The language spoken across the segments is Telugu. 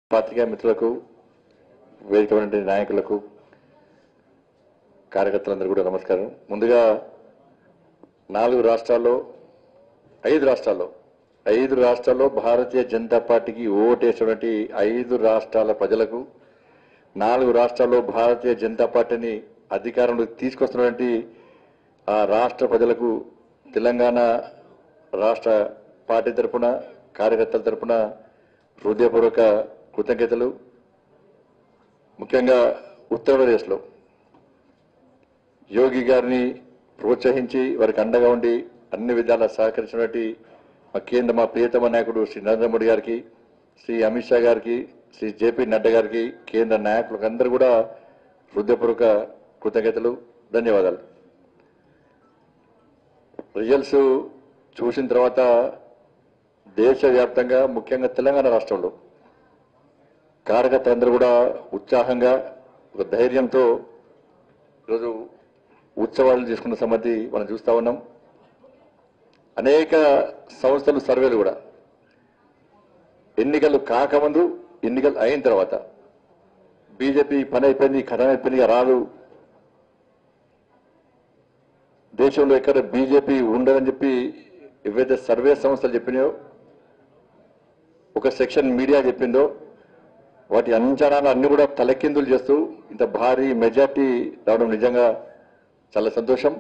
పాత్రికా మిత్రులకు వేదిక ఉన్నటువంటి నాయకులకు కార్యకర్తలందరూ కూడా నమస్కారం ముందుగా నాలుగు రాష్ట్రాల్లో ఐదు రాష్ట్రాల్లో ఐదు రాష్ట్రాల్లో భారతీయ జనతా పార్టీకి ఓటేసినటువంటి ఐదు రాష్ట్రాల ప్రజలకు నాలుగు రాష్ట్రాల్లో భారతీయ జనతా పార్టీని అధికారంలోకి తీసుకొస్తున్నటువంటి ఆ రాష్ట్ర ప్రజలకు తెలంగాణ రాష్ట్ర పార్టీ తరపున కార్యకర్తల తరపున హృదయపూర్వక కృతజ్ఞతలు ముఖ్యంగా ఉత్తరప్రదేశ్లో యోగి గారిని ప్రోత్సహించి వారికి అండగా ఉండి అన్ని విధాలా సహకరించినటువంటి మా కేంద్ర మా ప్రియతమ నాయకుడు శ్రీ నరేంద్ర మోడీ గారికి శ్రీ అమిత్ షా గారికి శ్రీ జేపీ నడ్డా గారికి కేంద్ర నాయకులకు అందరూ కూడా హృదయపూర్వక కృతజ్ఞతలు ధన్యవాదాలు రిజల్ట్స్ చూసిన తర్వాత దేశవ్యాప్తంగా ముఖ్యంగా తెలంగాణ రాష్ట్రంలో కార్యకర్తలందరూ కూడా ఉత్సాహంగా ఒక ధైర్యంతో ఈరోజు ఉత్సవాలు చేసుకున్న సంగతి మనం చూస్తా ఉన్నాం అనేక సంస్థలు సర్వేలు కూడా ఎన్నికలు కాకముందు ఎన్నికలు అయిన తర్వాత బీజేపీ పని అయిపోయింది కథం అయిపోయింది ఇక రాదు దేశంలో ఎక్కడ బీజేపీ ఉండదని చెప్పి ఏవైతే సర్వే సంస్థలు చెప్పినాయో ఒక సెక్షన్ మీడియా చెప్పిందో వాటి అంచనాలు అన్ని కూడా తలకిందులు చేస్తూ ఇంత భారీ మెజార్టీ రావడం నిజంగా చాలా సంతోషం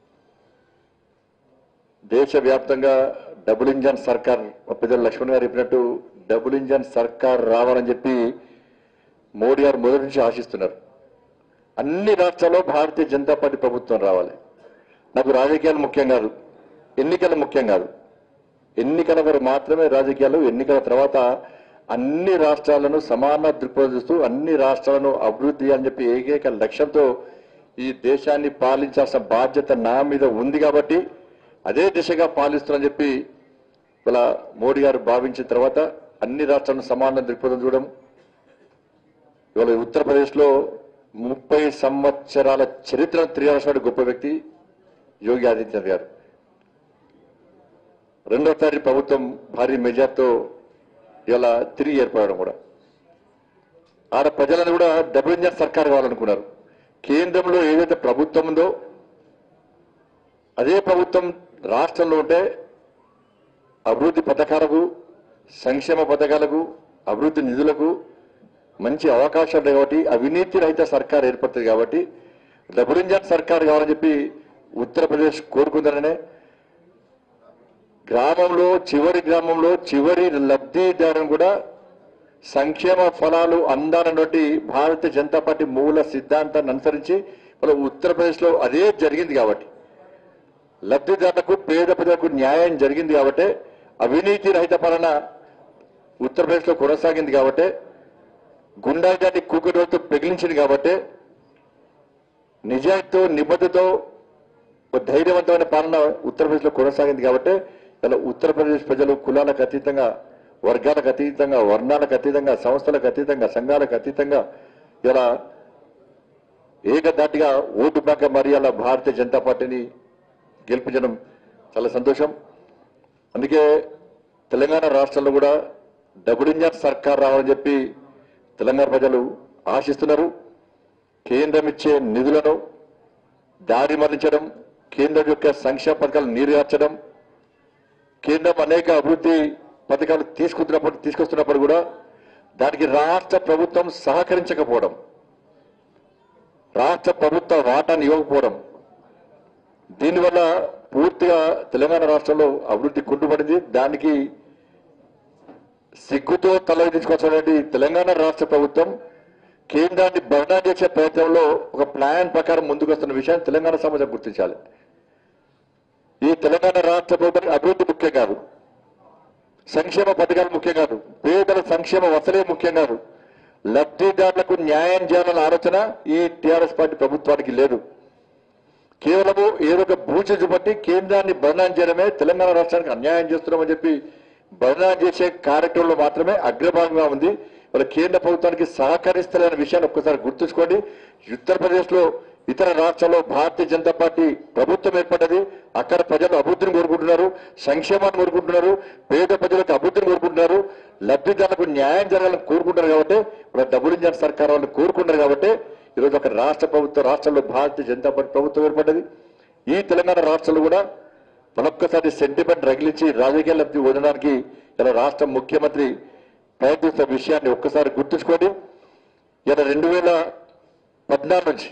దేశవ్యాప్తంగా డబుల్ ఇంజన్ సర్కార్ మా పెద్దలు లక్ష్మణ్ గారు చెప్పినట్టు డబుల్ ఇంజన్ సర్కార్ రావాలని చెప్పి మోడీ గారు మొదటి నుంచి ఆశిస్తున్నారు అన్ని రాష్ట్రాల్లో భారతీయ జనతా పార్టీ ప్రభుత్వం రావాలి నాకు రాజకీయాలు ముఖ్యం కాదు ఎన్నికలు ముఖ్యం కాదు ఎన్నికల వరకు మాత్రమే రాజకీయాలు ఎన్నికల తర్వాత అన్ని రాష్ట్రాలను సమాన దృక్పథం చూస్తూ అన్ని రాష్ట్రాలను అభివృద్ధి అని చెప్పి ఏకైక లక్ష్యంతో ఈ దేశాన్ని పాలించాల్సిన బాధ్యత నా మీద ఉంది కాబట్టి అదే దిశగా పాలిస్తున్నా చెప్పి ఇలా మోడీ గారు భావించిన తర్వాత అన్ని రాష్ట్రాలను సమాన దృక్పథం చూడడం ఇవాళ ఉత్తరప్రదేశ్లో ముప్పై సంవత్సరాల చరిత్రను తిరగాల్సిన గొప్ప వ్యక్తి యోగి ఆదిత్యనాథ్ గారు రెండోసారి ప్రభుత్వం భారీ మెజార్తో ఇలా తిరిగి ఏర్పడడం కూడా ఆడ ప్రజలను కూడా డబుల్ ఇంజన్ సర్కార్ కావాలనుకున్నారు కేంద్రంలో ఏదైతే ప్రభుత్వం ఉందో అదే ప్రభుత్వం రాష్ట్రంలో ఉంటే అభివృద్ధి పథకాలకు సంక్షేమ పథకాలకు అభివృద్ధి నిధులకు మంచి అవకాశాలు ఉన్నాయి కాబట్టి అవినీతి రహిత సర్కార్ ఏర్పడుతుంది కాబట్టి డబుల్ ఇంజన్ సర్కార్ కావాలని చెప్పి ఉత్తరప్రదేశ్ కోరుకుందరనే గ్రామంలో చివరి గ్రామంలో చివరి లబ్ధిదారుని కూడా సంక్షేమ ఫలాలు అందాలన్నటువంటి భారతీయ జనతా పార్టీ మూల సిద్ధాంతాన్ని అనుసరించి మన ఉత్తరప్రదేశ్ లో అదే జరిగింది కాబట్టి లబ్ధిదారులకు పేద ప్రజలకు న్యాయం జరిగింది కాబట్టి అవినీతి రహిత పాలన ఉత్తరప్రదేశ్ లో కొనసాగింది కాబట్టి గుండాజాన్ని కూకటోతో పెగిలించింది కాబట్టి నిజాయితీతో నిబద్ధతో ఒక ధైర్యవంతమైన పాలన ఉత్తరప్రదేశ్ లో కొనసాగింది కాబట్టి ఇలా ఉత్తరప్రదేశ్ ప్రజలు కులాలకు అతీతంగా వర్గాలకు అతీతంగా వర్ణాలకు అతీతంగా సంస్థలకు అతీతంగా సంఘాలకు అతీతంగా ఇలా ఏకదాటిగా ఓటు బ్యాంక్ మరి అలా భారతీయ జనతా పార్టీని గెలిపించడం చాలా సంతోషం అందుకే తెలంగాణ రాష్ట్రంలో కూడా డబుల్ ఇంజన్ సర్కార్ రావాలని చెప్పి తెలంగాణ ప్రజలు ఆశిస్తున్నారు కేంద్రం ఇచ్చే నిధులను దారి మళ్లించడం కేంద్రం యొక్క సంక్షేమ పథకాలు నీరుగార్చడం కేంద్రం అనేక అభివృద్ధి పథకాలు తీసుకుంటున్నప్పుడు తీసుకొస్తున్నప్పుడు కూడా దానికి రాష్ట్ర ప్రభుత్వం సహకరించకపోవడం రాష్ట్ర ప్రభుత్వ వాటాను ఇవ్వకపోవడం దీనివల్ల పూర్తిగా తెలంగాణ రాష్ట్రంలో అభివృద్ధి కుంటుపడింది దానికి సిగ్గుతో తలదించుకోవాల్సినటువంటి తెలంగాణ రాష్ట్ర ప్రభుత్వం కేంద్రాన్ని బర్ణా చేసే ప్రయత్నంలో ఒక ప్లాన్ ప్రకారం ముందుకు వస్తున్న విషయాన్ని తెలంగాణ సమాజం గుర్తించాలి ఈ తెలంగాణ రాష్ట్ర ప్రభుత్వం అభివృద్ధి ముఖ్యం కాదు సంక్షేమ పథకాలు ముఖ్యం కాదు పేదల సంక్షేమ వసలే ముఖ్యం కాదు లబ్ధిదారులకు న్యాయం చేయాలన్న ఆలోచన ఈ టీఆర్ఎస్ పార్టీ ప్రభుత్వానికి లేదు కేవలము ఏదో ఒక బూచి చూపట్టి కేంద్రాన్ని బదనాం చేయడమే తెలంగాణ రాష్ట్రానికి అన్యాయం చేస్తున్నామని చెప్పి బదనాం చేసే కార్యక్రమంలో మాత్రమే అగ్రభాగంగా ఉంది వాళ్ళ కేంద్ర ప్రభుత్వానికి సహకరిస్తలేని విషయాన్ని ఒక్కసారి గుర్తుంచుకోండి ఉత్తరప్రదేశ్ లో ఇతర రాష్ట్రాల్లో భారతీయ జనతా పార్టీ ప్రభుత్వం ఏర్పడ్డది అక్కడ ప్రజలు అభివృద్ధిని కోరుకుంటున్నారు సంక్షేమాన్ని కోరుకుంటున్నారు పేద ప్రజలకు అభివృద్ధిని కోరుకుంటున్నారు లబ్ధిదారులకు న్యాయం జరగాలని కోరుకుంటారు కాబట్టి వాళ్ళ డబుల్ ఇంజన్ సర్కార్ వాళ్ళు కోరుకుంటారు కాబట్టి ఈరోజు ఒక రాష్ట్ర ప్రభుత్వం రాష్ట్రంలో భారతీయ జనతా పార్టీ ప్రభుత్వం ఏర్పడ్డది ఈ తెలంగాణ రాష్ట్రంలో కూడా మరొక్కసారి సెంటిమెంట్ రగిలించి రాజకీయ లబ్ధి వదలడానికి ఇలా రాష్ట్ర ముఖ్యమంత్రి ప్రయత్నిస్తున్న విషయాన్ని ఒక్కసారి గుర్తుంచుకోండి ఇలా రెండు వేల పద్నాలుగు నుంచి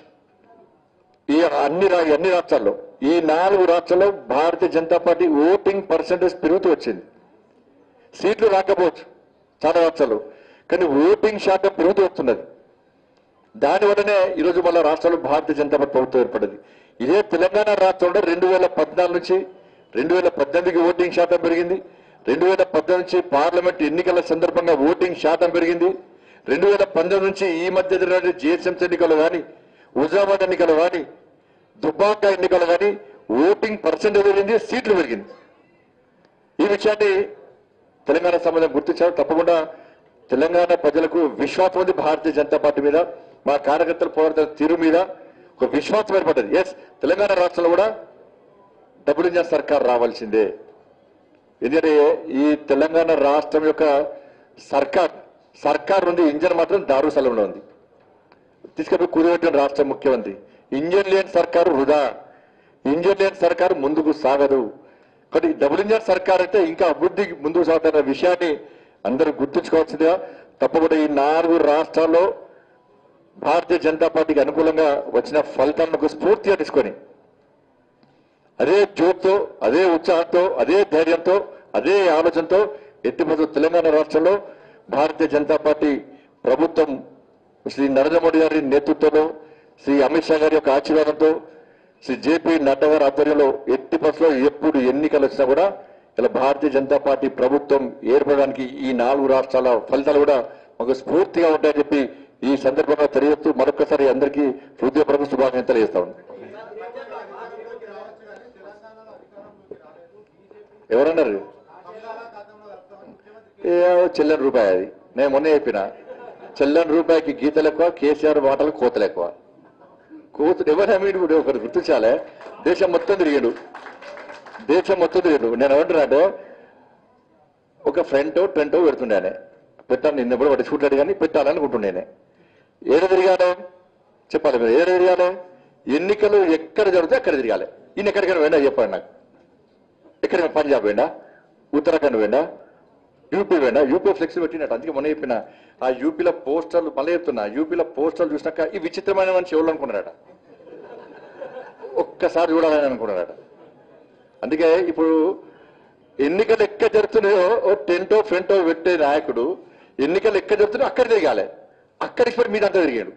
ఈ అన్ని రా- అన్ని రాష్ట్రాల్లో ఈ నాలుగు రాష్ట్రాల్లో Bharatiya Janata party voting percentage పెరుగుతూ వచ్చింది సీట్లు రాకపోవచ్చు చాలా రాష్ట్రాలు కానీ ఓటింగ్ శాతం పెరుగుతూ వస్తున్నది దానివల్లనే ఈరోజు మళ్ళా రాష్ట్రంలో భారతీయ జనతా పార్టీ ప్రభుత్వం ఏర్పడింది ఇదే తెలంగాణ రాష్ట్రంలో రెండు వేల పద్నాలుగు నుంచి రెండు వేల పద్దెనిమిదికి ఓటింగ్ శాతం పెరిగింది రెండు వేల పద్దెనిమిది నుంచి పార్లమెంట్ ఎన్నికల సందర్భంగా ఓటింగ్ శాతం పెరిగింది రెండు వేల పంతొమ్మిది నుంచి ఈ మధ్య జరిగిన జిహెచ్ఎంసీ ఎన్నికలు కానీ హుజాబాద్ ఎన్నికలు కానీ దుబ్బాక ఎన్నికలు కానీ ఓటింగ్ పర్సెంటేజ్ పెరిగింది సీట్లు పెరిగింది ఈ విషయాన్ని తెలంగాణ సంబంధం గుర్తించారు తప్పకుండా తెలంగాణ ప్రజలకు విశ్వాసం ఉంది భారతీయ జనతా పార్టీ మీద మా కార్యకర్తల పోరాట తీరు మీద ఒక విశ్వాసం ఏర్పడ్డది ఎస్ తెలంగాణ రాష్ట్రంలో కూడా డబుల్ ఇంజన్ సర్కార్ రావాల్సిందే ఎందుకంటే ఈ తెలంగాణ రాష్ట్రం యొక్క సర్కార్ సర్కార్ ఉంది ఇంజన్ మాత్రం దారుసలంలో ఉంది తీసుకెళ్ళి కూరబెట్టిన రాష్ట్ర ముఖ్యమంత్రి ఇంజన్ లేని సర్కారు వృధా ఇంజన్ లేని సర్కారు ముందుకు సాగదు కానీ డబుల్ ఇంజన్ సర్కార్ అయితే ఇంకా అభివృద్ధి ముందుకు సాగుతున్న విషయాన్ని అందరూ గుర్తుంచుకోవాల్సిందిగా తప్పకుండా ఈ నాలుగు రాష్ట్రాల్లో భారతీయ జనతా పార్టీకి అనుకూలంగా వచ్చిన ఫలితాలను స్ఫూర్తిగా తీసుకొని అదే జోక్తో అదే ఉత్సాహంతో అదే ధైర్యంతో అదే ఆలోచనతో ఎత్తిపోతూ తెలంగాణ రాష్ట్రంలో భారతీయ జనతా పార్టీ ప్రభుత్వం శ్రీ నరేంద్ర మోడీ గారి నేతృత్వంలో శ్రీ అమిత్ షా గారి యొక్క ఆశీర్వాదంతో శ్రీ జేపీ నడ్డా గారి ఆధ్వర్యంలో ఎట్టి బస్సులో ఎప్పుడు ఎన్నికలు వచ్చినా కూడా ఇలా భారతీయ జనతా పార్టీ ప్రభుత్వం ఏర్పడడానికి ఈ నాలుగు రాష్ట్రాల ఫలితాలు కూడా మాకు స్ఫూర్తిగా ఉంటాయని చెప్పి ఈ సందర్భంగా తెలియజేస్తూ మరొకసారి అందరికీ హృదయపూర్వక శుభాకాంక్షలు తెలియజేస్తా ఉన్నాను ఎవరన్నారు ఏ చెల్లని రూపాయి అది నేను మొన్న చెప్పిన చెల్లని రూపాయికి గీతలు ఎక్కువ కేసీఆర్ మాటలు కోతలు ఎక్కువ కోతులు ఎవరైనా మీరు ఇప్పుడు ఒకరు గుర్తించాలే దేశం మొత్తం తిరిగాడు దేశం మొత్తం తిరిగాడు నేను ఏమంటున్నా అంటే ఒక ఫ్రంట్ ట్రెంటో పెడుతుండేనే పెట్టాను నిన్న కూడా వాటి చూడలేడు కానీ పెట్టాలనుకుంటుండేనే ఏడ తిరిగాను చెప్పాలి మీరు ఏడ తిరగాలి ఎన్నికలు ఎక్కడ జరిగితే అక్కడ తిరగాలి ఈయన ఎక్కడికైనా పోయినా చెప్పండి నాకు ఎక్కడ పంజాబ్ పోయినా ఉత్తరాఖండ్ పోయినా యూపీ పోయినా యూపీ ఫ్లెక్స్ పెట్టినట్టు అందుకే మొన్న చెప్పిన ఆ యూపీలో పోస్టర్లు మళ్ళీ చెప్తున్నా యూపీలో పోస్టర్లు చూసినాక ఈ విచిత్రమైన మనిషి ఎవరు అనుకున్నారట ఒక్కసారి చూడాలని అనుకున్నారట అందుకే ఇప్పుడు ఎన్నికలు ఎక్కడ జరుగుతున్నాయో ఓ టెంటో ఫ్రంటో పెట్టే నాయకుడు ఎన్నికలు ఎక్కడ జరుగుతున్నాయో అక్కడ తిరగాలి అక్కడికి పోయి మీదంతా తిరిగాడు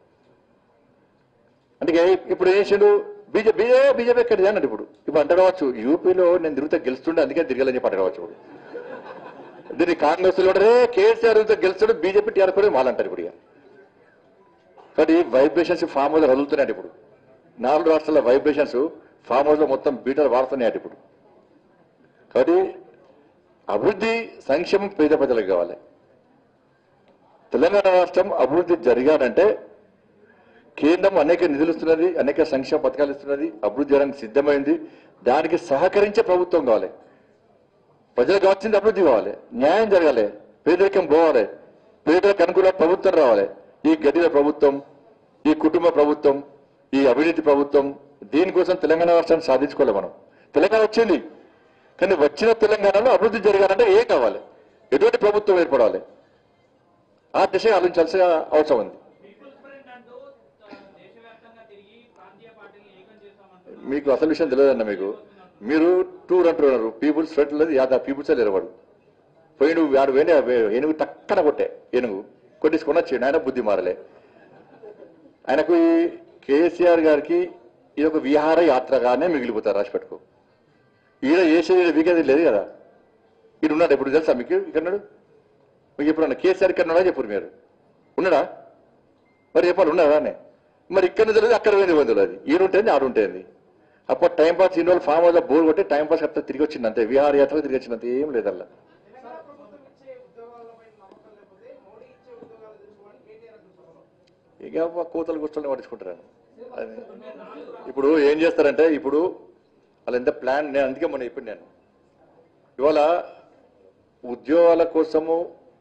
అందుకే ఇప్పుడు ఏం చేసిండు బీజేపీ బీజేపీ బీజేపీ ఎక్కడ అన్నాడు ఇప్పుడు ఇప్పుడు అంటారు కావచ్చు యూపీలో నేను తిరుగుతా గెలుస్తుండే అందుకే తిరగాలని చెప్పి అంటారు కావచ్చు ఇప్పుడు దీన్ని కాంగ్రెస్ లో రే కేసీఆర్ తో గెలుస్తాడు బీజేపీ టీఆర్ఎస్ కూడా వాళ్ళంటారు ఇప్పుడు ఇక కానీ వైబ్రేషన్స్ ఫామ్ హౌస్ వదులుతున్నాయి ఇప్పుడు నాలుగు రాష్ట్రాల వైబ్రేషన్స్ ఫామ్ హౌస్ లో మొత్తం బీటలు వాడుతున్నాయి ఇప్పుడు కాబట్టి అభివృద్ధి సంక్షేమం పేద ప్రజలకు కావాలి తెలంగాణ రాష్ట్రం అభివృద్ధి జరగాలంటే కేంద్రం అనేక నిధులు ఇస్తున్నది అనేక సంక్షేమ పథకాలు ఇస్తున్నది అభివృద్ధి చేయడానికి సిద్ధమైంది దానికి సహకరించే ప్రభుత్వం కావాలి ప్రజలకు కావాల్సింది అభివృద్ధి కావాలి న్యాయం జరగాలి పేదరికం పోవాలి పేదలకు అనుకూల ప్రభుత్వం రావాలి ఈ గడిల ప్రభుత్వం ఈ కుటుంబ ప్రభుత్వం ఈ అవినీతి ప్రభుత్వం దీనికోసం తెలంగాణ రాష్ట్రాన్ని సాధించుకోవాలి మనం తెలంగాణ వచ్చింది కానీ వచ్చిన తెలంగాణలో అభివృద్ధి జరగాలంటే ఏం కావాలి ఎటువంటి ప్రభుత్వం ఏర్పడాలి ఆ దిశగా ఆలోచించాల్సిన అవసరం ఉంది పీపుల్స్ ఫ్రంట్ అంటూ ఆ, దేశవ్యాప్తంగా తిరిగి ప్రాంతీయ పార్టీని ఏకం చేస్తామంటున్నారు మీకు అసలు విషయం తెలియదన్న మీకు మీరు టూర్ అంటున్నారు పీపుల్స్ ఫ్రంట్ లేదు యాదా పీపుల్స్ లేరవాడు పోయిను వాడు వేనే ఏనుగు టక్కన కొట్టే ఏనుగు కొట్టించుకొని వచ్చి ఆయన బుద్ధి మారలే ఆయనకు ఈ కేసీఆర్ గారికి ఇది ఒక విహార యాత్రగానే మిగిలిపోతారు రాసి పెట్టుకో ఈడ చేసేది వీకేది లేదు కదా ఈడు ఉన్నాడు ఇప్పుడు తెలుసా మీకు ఇక్కడ ఉన్నాడు మీకు ఎప్పుడు ఉన్నా కేసీఆర్ ఇక్కడ ఉన్నాడా చెప్పు మీరు ఉన్నాడా మరి చెప్పాలి ఉన్నాడా అని మరి ఇక్కడ తెలియదు అక్కడ పోయింది బంధువులు అది ఈడుంటేంది ఆడుంటేంది అప్పుడు టైం పాస్ ఇన్ని రోజులు ఫామ్ హౌస్ బోర్ కొట్టి టైం పాస్ అట్లా తిరిగి వచ్చింది అంతే విహార యాత్ర తిరిగి వచ్చింది అంతే ఏం లేదల్లా తెలంగాణ ప్రభుత్వం ఇచ్చే ఉద్యోగాలపై నమ్మకం లేకపోతే మోడీ ఇచ్చే ఉద్యోగాలు తెలుసుకోవాలని కేటీఆర్ అంటున్నారు ఇక కోతలు కూర్చొని పట్టించుకుంటారు అది ఇప్పుడు ఏం చేస్తారంటే ఇప్పుడు వాళ్ళు ఎంత ప్లాన్ నేను అందుకే మొన్న చెప్పాను నేను ఇవాళ ఉద్యోగాల కోసము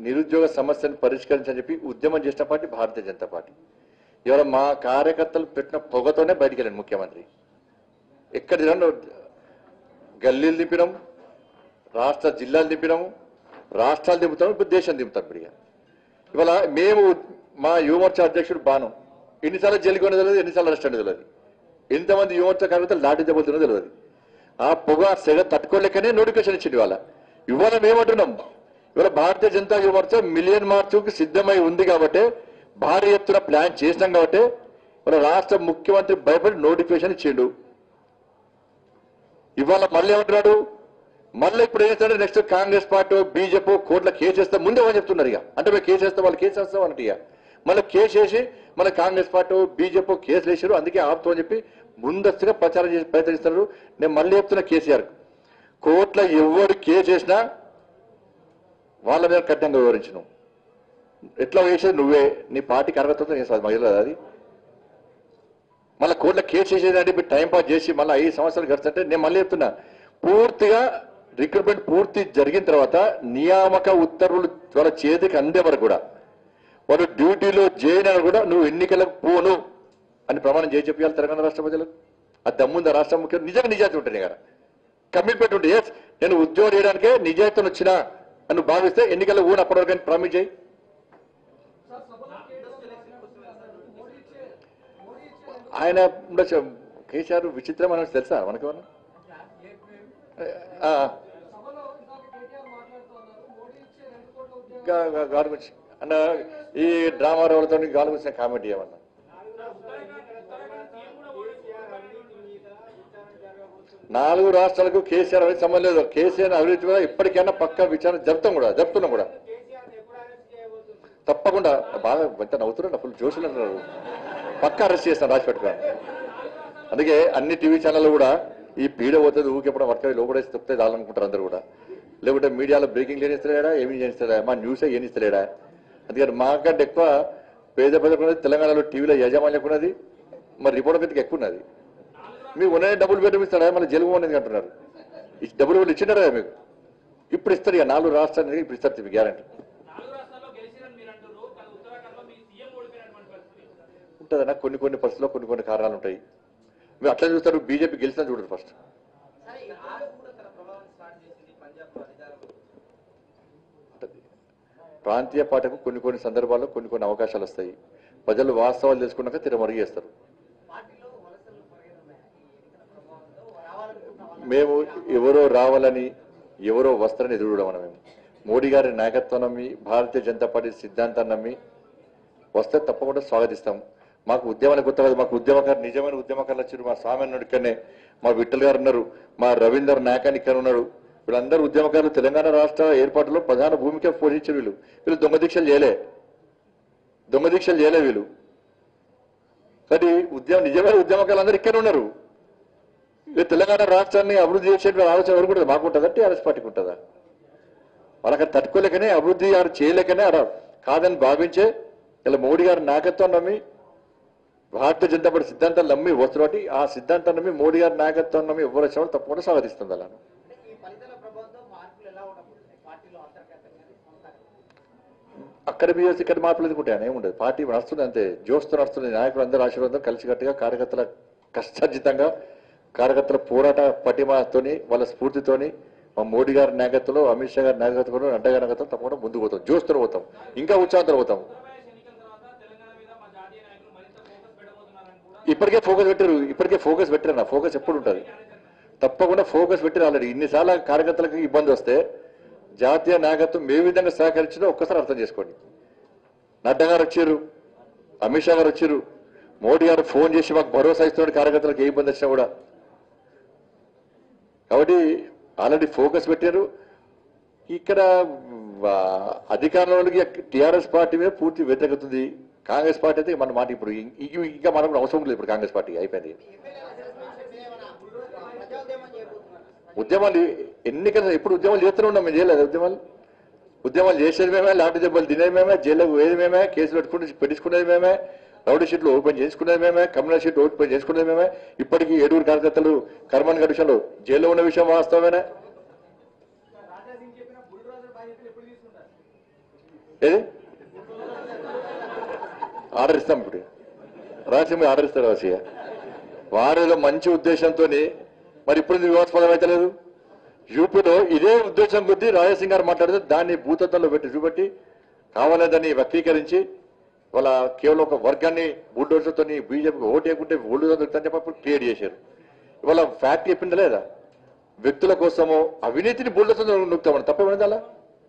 నిరుద్యోగ సమస్యను పరిష్కరించని చెప్పి ఉద్యమం చేసిన పార్టీ భారతీయ జనతా పార్టీ ఇవాళ మా కార్యకర్తలు పెట్టిన పొగతోనే బయటికి వెళ్ళాను ముఖ్యమంత్రి ఎక్కడ తిరగను గల్లీలు దింపినాం రాష్ట్ర జిల్లాలు దింపినాము రాష్ట్రాలు దింపుతాం ఇప్పుడు దేశం దింపుతాం ఇప్పుడు ఇక. ఇవాళ మేము మా యువమోర్చా అధ్యక్షుడు బాను ఎన్నిసార్లు జైలుకి ఉన్నది తెలియదు ఎన్నిసార్లు అరెస్ట్ అనేది తెలియదు ఎంతమంది యువమోర్చా కార్యకర్తలు లాఠీ దెబ్బతున్నదో తెలియదు ఆ పొగ సెగ తట్టుకోలేకనే నోటిఫికేషన్ ఇచ్చింది ఇవాళ ఇవాళ మేమంటున్నాం ఇవాళ భారతీయ జనతా యువమోర్చా మిలియన్ మార్చుకు సిద్ధమై ఉంది కాబట్టి భారీ ఎత్తున ప్లాన్ చేసినాం కాబట్టి ఇవాళ రాష్ట్ర ముఖ్యమంత్రి భయపడి నోటిఫికేషన్ ఇచ్చిండు ఇవాళ మళ్ళీ ఏమంటున్నాడు మళ్ళీ ఇప్పుడు ఏం చేస్తాడు నెక్స్ట్ కాంగ్రెస్ పార్టీ బీజేపీ కోర్టులో కేసు వేస్తే ముందే వాళ్ళు చెప్తున్నారు ఇక అంటే మేము కేసు వేస్తే వాళ్ళు కేసు వేస్తాం అంటే ఇక మళ్ళీ కేసు వేసి మళ్ళీ కాంగ్రెస్ పార్టీ బీజేపీ కేసులు వేసారు అందుకే ఆపుతామని చెప్పి ముందస్తుగా ప్రచారం చేసి ప్రయత్నిస్తున్నారు నేను మళ్ళీ చెప్తున్నా కేసీఆర్ కోర్టులో ఎవరు కేసు వేసినా వాళ్ళ మీద కఠినంగా వివరించను ఎట్లా వేసేది నువ్వే నీ పార్టీకి అర్హత నేను సార్ మహిళ అది మళ్ళీ కోర్టులో కేసు చేసేదంటే ఇప్పుడు టైం పాస్ చేసి మళ్ళీ ఐదు సంవత్సరాలు గడుస్తుంటే నేను మళ్ళీ చెప్తున్నా పూర్తిగా రిక్రూట్మెంట్ పూర్తి జరిగిన తర్వాత నియామక ఉత్తర్వులు వాళ్ళ చేతికి అందే వరకు కూడా వాడు డ్యూటీలో చేయని కూడా నువ్వు ఎన్నికలకు పోను అని ప్రమాణం చేసి చెప్పాలి తెలంగాణ రాష్ట్ర ప్రజలకు అది దమ్ముందా రాష్ట్ర ముఖ్యం నిజంగా నిజాయితీ ఉంటుంది కదా కమిట్మెంట్ ఉంటుంది ఎస్ నేను ఉద్యోగం చేయడానికే నిజాయితీని వచ్చినా అని నువ్వు భావిస్తే ఎన్నికల్లో ఊన అప్పటివరకు అని ప్రామిస్ చేయి ఆయన ఉండొచ్చు కేసీఆర్ విచిత్రం అని తెలుసా మనకేమన్నా ఆ, గా- గా- గాలి గురించి అన్న ఈ డ్రామా రోడ్లతో గాలి గురించి కామెంట్ చేయమన్నా నాలుగు రాష్ట్రాలకు కేసీఆర్ అవినీతి సంబంధం లేదు కేసీఆర్ అవినీతి మీద ఇప్పటికైనా పక్క విచారణ జరుపుతాం కూడా జరుపుతున్నాం కూడా తప్పకుండా బాగా ఎంత నవ్వుతున్నారు ఫుల్ జోషులు అంటున్నారు పక్క అరెస్ట్ చేస్తాను రాసి పెట్టుకోండి అందుకే అన్ని టీవీ ఛానళ్ళు కూడా ఈ పీడ పోతుంది ఊకెప్పుడు వర్క్ లోపడేసి తప్పితే చాలనుకుంటారు అందరూ కూడా లేకుంటే మీడియాలో బ్రేకింగ్ లేనిస్తలేడా ఏమీ చేయిస్తలేడా మా న్యూసే ఏనిస్తలేడా అందుకని మాకంటే ఎక్కువ పేద ప్రజలకు తెలంగాణలో టీవీలో యాజమాన్యం ఉన్నది మరి రిపోర్టర్ కంటే ఎక్కువ ఉన్నది మీకు ఉన్న డబ్బులు బెడ్రూమ్ ఇస్తాడా మళ్ళీ జలుబు ఉన్నది అంటున్నారు ఈ డబ్బులు వాళ్ళు ఇచ్చినారా మీకు ఇప్పుడు ఇస్తారు ఇక నాలుగు రాష్ట్రానికి ఇప్పుడు ఇస్తారు మీకు గ్యారంటీ నాలుగు రాష్ట్రాల్లో గెలిచిరని మీరు అంటున్నారు కానీ ఉత్తరాఖండ్లో మీ సీఎం ఓడిపోయినటువంటి పరిస్థితి ఉంటుందన్నా కొన్ని కొన్ని పరిస్థితుల్లో కొన్ని కొన్ని కారణాలు ఉంటాయి మీరు అట్లా చూస్తారు బీజేపీ గెలిచినా చూడరు ఫస్ట్ సరే ఈ ఆరు కూడా తన ప్రభావం స్టార్ట్ చేసింది పంజాబ్ అధికారం ఉంటది. ప్రాంతీయ పార్టీకు కొన్ని కొన్ని సందర్భాల్లో కొన్ని కొన్ని అవకాశాలు వస్తాయి ప్రజలు వాస్తవాలు తెలుసుకున్నాక తిరమరుగు చేస్తారు పార్టీలో వలసలు పరిగెడుతున్నాయి ఈ ఎన్నికల ప్రభావంతో రావాలనుకుంటున్న వాళ్ళు మేము ఎవరో రావాలని ఎవరో వస్తారని ఎదురుడం మనం మేము మోడీ గారి నాయకత్వం నమ్మి భారతీయ జనతా పార్టీ సిద్ధాంతాన్ని నమ్మి వస్తే తప్పకుండా స్వాగతిస్తాం మాకు ఉద్యమాలు కొత్త కాదు మాకు ఉద్యమకారు నిజమైన ఉద్యమకారులు వచ్చారు మా స్వామి అన్నాడు ఇక్కడనే మా విఠల్ గారు ఉన్నారు మా రవీందర్ నాయకాన్ని ఇక్కడ ఉన్నాడు వీళ్ళందరూ ఉద్యమకారులు తెలంగాణ రాష్ట్ర ఏర్పాటులో ప్రధాన భూమిక పోషించారు వీళ్ళు వీళ్ళు దొంగ దీక్షలు చేయలే దొంగ దీక్షలు చేయలే వీళ్ళు కానీ ఉద్యమం నిజమైన ఉద్యమకారులు అందరూ ఇక్కడ ఉన్నారు ఇక తెలంగాణ రాష్ట్రాన్ని అభివృద్ధి చేసేటువంటి ఆలోచన ఎవరు కూడా మాకు ఉంటుందా టీఆర్ఎస్ పార్టీకి ఉంటుందా వాళ్ళకి అది తట్టుకోలేకనే అభివృద్ధి గారు చేయలేకనే అలా కాదని భావించే ఇలా మోడీ గారి నాయకత్వం నమ్మి భారతీయ జనతా పార్టీ సిద్ధాంతాలు నమ్మి వస్తున్నట్టు ఆ సిద్ధాంతాన్ని నమ్మి మోడీ గారి నాయకత్వం నమ్మి ఎవరు వచ్చినా కూడా తప్పకుండా స్వాగతిస్తుంది అలా అంటే ఈ ఫలితాల ప్రభావంతో మార్పులు ఎలా ఉండబోతున్నాయి పార్టీలో అంతర్గతంగా కొనసాగుతుంది అక్కడ బీఎస్ ఇక్కడ మార్పులు ఎందుకుంటాయి ఏముండదు పార్టీ నడుస్తుంది అంతే జోస్తో నడుస్తుంది నాయకులు అందరూ ఆశీర్వాదం కలిసికట్టుగా కార్యకర్తల కష్టార్జితంగా కార్యకర్తల పోరాట పటిమతోని వాళ్ళ స్ఫూర్తితోని మా మోడీ గారి నాయకత్వంలో అమిత్ షా గారి నాయకత్వంలో నడ్డా గారి నాయకత్వం తప్పకుండా ముందుకు పోతాం జోస్తో పోతాం ఇంకా ఉత్సాహంతో పోతాం ఆంధ్రప్రదేశ్ ఎన్నికల తర్వాత తెలంగాణ మీద మా జాతీయ నాయకులు మరింత ఫోకస్ పెట్టబోతున్నారని కూడా ఇప్పటికే ఫోకస్ పెట్టారు ఇప్పటికే ఫోకస్ పెట్టారు నా ఫోకస్ ఎప్పుడు ఉంటుంది తప్పకుండా ఫోకస్ పెట్టారు ఆల్రెడీ ఇన్నిసార్లు కార్యకర్తలకు ఇబ్బంది వస్తే జాతీయ నాయకత్వం ఏ విధంగా సహకరించిందో ఒక్కసారి అర్థం చేసుకోండి నడ్డా గారు వచ్చారు అమిత్ షా గారు వచ్చారు మోడీ గారు ఫోన్ చేసి మాకు భరోసా ఇస్తున్నాడు కార్యకర్తలకు ఏ ఇబ్బంది వచ్చినా కూడా కాబట్టి ఆల్రెడీ ఫోకస్ పెట్టారు ఇక్కడ ఆ, అధికారంలోకి టిఆర్ఎస్ పార్టీ మీద పూర్తి వ్యతిరేకత ఉంది కాంగ్రెస్ పార్టీ అయితే మన మాట ఇప్పుడు ఇం- ఇం- ఇంకా మనకు అవసరం లేదు ఇప్పుడు కాంగ్రెస్ పార్టీ అయిపోయింది ప్రజోద్యమం చేయబోతున్నారు ఉద్యమాలు ఎన్నికలు ఎప్పుడు ఉద్యమాలు చేస్తూనే ఉన్నాం మేము చేయలేదు ఉద్యమాలు ఉద్యమాలు చేసేది మేమే లాంటి దెబ్బలు తినేది మేమే జైల్లోకి పోయేది మేమే కేసులు పెట్టుకుని పెట్టించుకునేది మేమే రౌడీ షీట్లు ఓపెన్ చేసుకునేది మేమే కమ్యూనల్ షీట్ ఓపెన్ చేసుకునేది మేమే ఇప్పటికీ ఏడుగురు కార్యకర్తలు కర్మన్ గారి విషయంలో జైల్లో ఉన్న విషయం వాస్తవమేనా ఏది ఆర్డర్ ఇస్తాం ఇప్పుడు రాసి ఆర్డర్ ఇస్తారు రాసియ వారిలో మంచి ఉద్దేశంతో మరి ఇప్పుడు ఎందుకు వివాదాస్పదం అయితే లేదు యూపీలో ఇదే ఉద్దేశం కొద్దీ రాజసింగ్ గారు మాట్లాడితే దాన్ని భూతత్వంలో పెట్టి చూపెట్టి కావాలని వ్యక్తీకరించి వాళ్ళ కేవలం ఒక వర్గాన్ని బుల్డోజర్తో బీజేపీకి ఓటు వేయకుంటే ఓల్డ్ దొరుకుతుందని చెప్పి అప్పుడు క్రియేట్ చేశారు ఇవాళ ఫ్యాక్ట్ చెప్పిందా లేదా వ్యక్తుల కోసమో అవినీతిని బుల్డోజర్తో నొక్కుతామని తప్పేమైంది అలా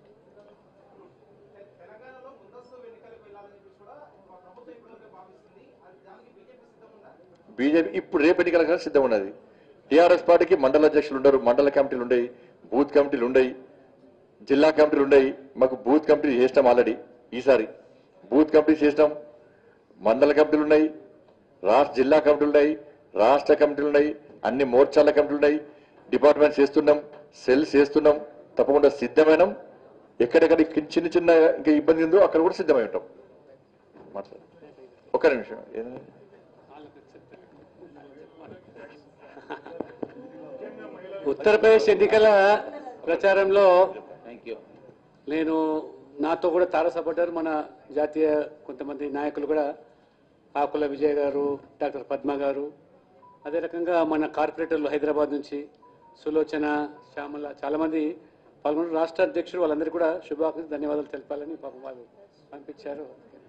తెలంగాణలో ముందస్తు ఎన్నికలకు వెళ్ళాలని చెప్పి కూడా మా ప్రభుత్వం ఇప్పటివరకు భావిస్తుంది అది దానికి బీజేపీ సిద్ధం ఉందా బీజేపీ ఇప్పుడు రేపు ఎన్నికల సిద్ధం ఉన్నది టీఆర్ఎస్ పార్టీకి మండల అధ్యక్షులు ఉండరు మండల కమిటీలు ఉండయి బూత్ కమిటీలు ఉండయి జిల్లా కమిటీలు ఉండయి మాకు బూత్ కమిటీ చేసినాం ఆల్రెడీ ఈసారి బూత్ కమిటీ చేసినాం మండల కమిటీలు ఉన్నాయి రాష్ట్ర జిల్లా కమిటీలు ఉన్నాయి రాష్ట్ర కమిటీలు ఉన్నాయి అన్ని మోర్చాల కమిటీలు ఉన్నాయి డిపార్ట్మెంట్స్ చేస్తున్నాం సెల్స్ చేస్తున్నాం తప్పకుండా సిద్ధమైనాం ఎక్కడెక్కడ చిన్న చిన్న ఇంకా ఇబ్బంది ఉందో అక్కడ కూడా సిద్ధమై ఉంటాం మాట్లాడు ఒక్క నిమిషం ఏంది? ఉత్తరప్రదేశ్ ఎన్నికల ప్రచారంలో నేను నాతో కూడా తారసపడ్డారు మన జాతీయ కొంతమంది నాయకులు కూడా ఆకుల విజయ్ గారు డాక్టర్ పద్మ గారు అదే రకంగా మన కార్పొరేటర్లు హైదరాబాద్ నుంచి సులోచన శ్యామల చాలా మంది పాల్గొన్నారు రాష్ట్ర అధ్యక్షుడు వాళ్ళందరికీ కూడా శుభాకాంక్షలు ధన్యవాదాలు తెలపాలని పాపం వాళ్ళు పంపించారు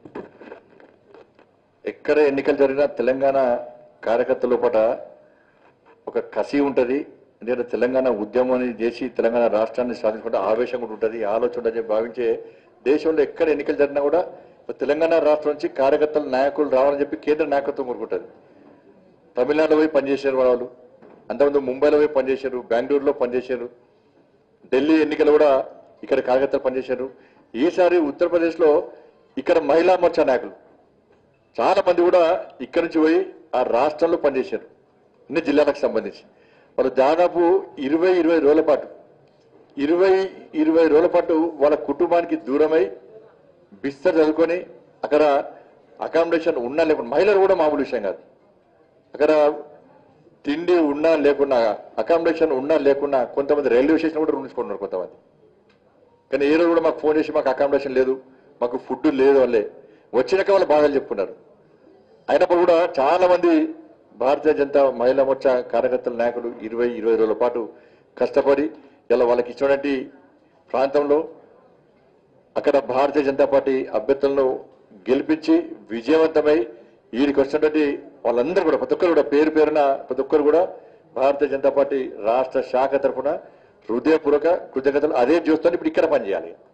ఎక్కడ ఎన్నికలు జరిగినా తెలంగాణ కార్యకర్తల లోపల ఒక కసి ఉంటది ఎందుకంటే తెలంగాణ ఉద్యమాన్ని చేసి తెలంగాణ రాష్ట్రాన్ని సాధించుకుంటే ఆవేశం కూడా ఉంటుంది ఆలోచన ఉంటుంది అని భావించే దేశంలో ఎక్కడ ఎన్నికలు జరిగినా కూడా తెలంగాణ రాష్ట్రం నుంచి కార్యకర్తలు నాయకులు రావాలని చెప్పి కేంద్ర నాయకత్వం కోరుకుంటుంది తమిళనాడులో పోయి పనిచేశారు వాళ్ళు అంతకుముందు ముంబైలో పోయి పనిచేశారు బెంగళూరులో పనిచేశారు ఢిల్లీ ఎన్నికలు కూడా ఇక్కడ కార్యకర్తలు పనిచేశారు ఈసారి ఉత్తరప్రదేశ్లో ఇక్కడ మహిళా మోర్చా నాయకులు చాలా మంది కూడా ఇక్కడి నుంచి పోయి ఆ రాష్ట్రంలో పనిచేశారు అన్ని జిల్లాలకు సంబంధించి వాళ్ళు దాదాపు ఇరవై ఇరవై రోజుల పాటు ఇరవై ఇరవై రోజుల పాటు వాళ్ళ కుటుంబానికి దూరమై బిస్తర్ చదువుకొని అక్కడ అకామిడేషన్ ఉన్నా లేకుండా మహిళలు కూడా మామూలు విషయం కాదు అక్కడ తిండి ఉన్నా లేకున్నా అకామిడేషన్ ఉన్నా లేకున్నా కొంతమంది రైల్వే స్టేషన్ కూడా రూమ్స్కుంటున్నారు కొంతమంది కానీ ఏ రోజు కూడా మాకు ఫోన్ చేసి మాకు అకామిడేషన్ లేదు మాకు ఫుడ్ లేదు వాళ్ళే వచ్చినాక వాళ్ళు బాధలు చెప్పుకున్నారు అయినప్పుడు కూడా చాలా మంది భారతీయ జనతా మహిళా మోర్చా కార్యకర్తల నాయకులు ఇరవై ఇరవై రోజుల పాటు కష్టపడి ఇలా వాళ్ళకి ఇచ్చినటువంటి ప్రాంతంలో అక్కడ భారతీయ జనతా పార్టీ అభ్యర్థులను గెలిపించి విజయవంతమై వీరికి వచ్చినటువంటి వాళ్ళందరూ కూడా ప్రతి ఒక్కరు కూడా పేరు పేరున ప్రతి ఒక్కరు కూడా భారతీయ జనతా పార్టీ రాష్ట్ర శాఖ తరఫున హృదయపూర్వక కృతజ్ఞతలు అదే చూస్తాను ఇప్పుడు ఇక్కడ పనిచేయాలి